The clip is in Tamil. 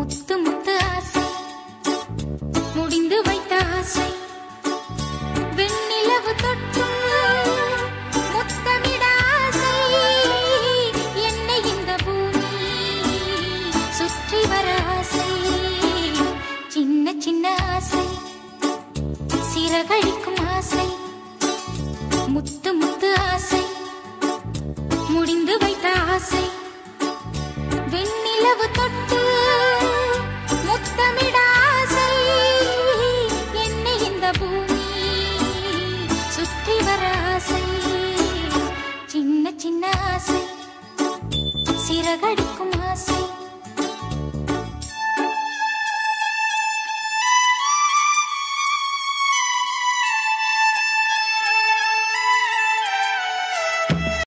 முத்து முத்து ஆசை முடிந்து வைத்த ஆசை வெண்ணிலவு தொட்டு முத்தமிட ஆசை என்னை இந்த பூமி சுற்றி வர ஆசை சின்ன சின்ன ஆசை சிறகழிக்கும் ஆசை முத்து முத்து ஆசை முடிந்து வைத்த ஆசை